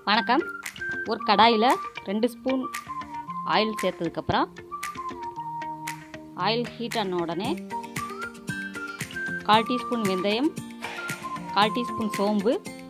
வணக்கம் ஒரு கடாயில் ரெண்டு ஸ்பூன் ஆயில் சேர்த்ததுக்கப்புறம் ஆயில் ஹீட் ஆன உடனே கால் டீஸ்பூன் வெந்தயம் கால் டீஸ்பூன் சோம்பு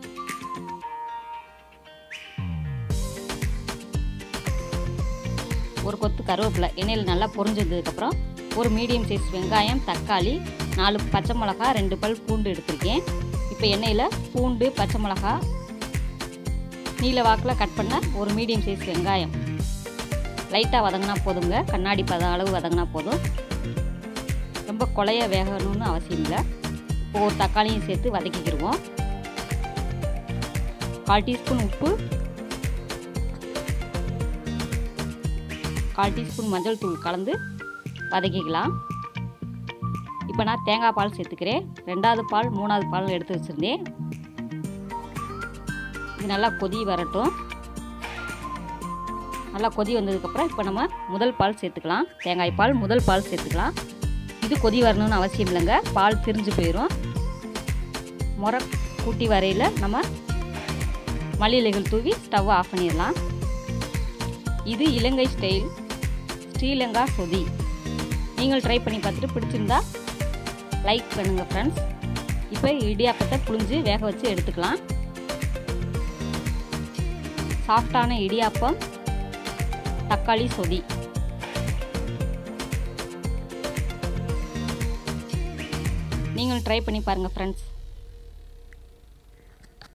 ஒரு கொத்து கருவேப்பிலை எண்ணெயில் நல்லா பொரிஞ்சதுக்கப்புறம் ஒரு மீடியம் சைஸ் வெங்காயம் தக்காளி நாலு பச்சை மிளகா ரெண்டு பல் பூண்டு எடுத்திருக்கேன் இப்போ எண்ணெயில் பூண்டு பச்சை மிளகா நீல வாக்கில் கட் பண்ண ஒரு மீடியம் சைஸ் வெங்காயம் லைட்டாக வதங்கினா போதுங்க கண்ணாடி பத அளவு வதங்கினா போதும் ரொம்ப கொலைய வேகணும்னு அவசியம் இல்லை இப்போ ஒரு தக்காளியும் சேர்த்து வதக்கிக்கிடுவோம் கால் டீஸ்பூன் உப்பு கால் டீஸ்பூன் மஞ்சள் தூள் கலந்து வதக்கிக்கலாம் இப்போ நான் தேங்காய் பால் சேர்த்துக்கிறேன் ரெண்டாவது பால் மூணாவது பால் எடுத்து வச்சுருந்தேன் இது நல்லா கொதி வரட்டும் நல்லா கொதி வந்ததுக்கப்புறம் இப்போ நம்ம முதல் பால் சேர்த்துக்கலாம் தேங்காய் பால் முதல் பால் சேர்த்துக்கலாம் இது கொதி வரணும்னு அவசியம் இல்லைங்க பால் திரிஞ்சு போயிடும் முறை கூட்டி வரையில் நம்ம மல்லி இலைகள் தூவி ஸ்டவ் ஆஃப் பண்ணிடலாம் இது இலங்கை ஸ்டைல் ஸ்ரீலங்கா சொதி நீங்கள் ட்ரை பண்ணி பார்த்துட்டு பிடிச்சிருந்தா லைக் பண்ணுங்கள் ஃப்ரெண்ட்ஸ் இப்போ இடியாப்பத்தை புழிஞ்சு வேக வச்சு எடுத்துக்கலாம் சாஃப்டான இடியாப்பம் தக்காளி சொதி நீங்கள் ட்ரை பண்ணி பாருங்கள் ஃப்ரெண்ட்ஸ்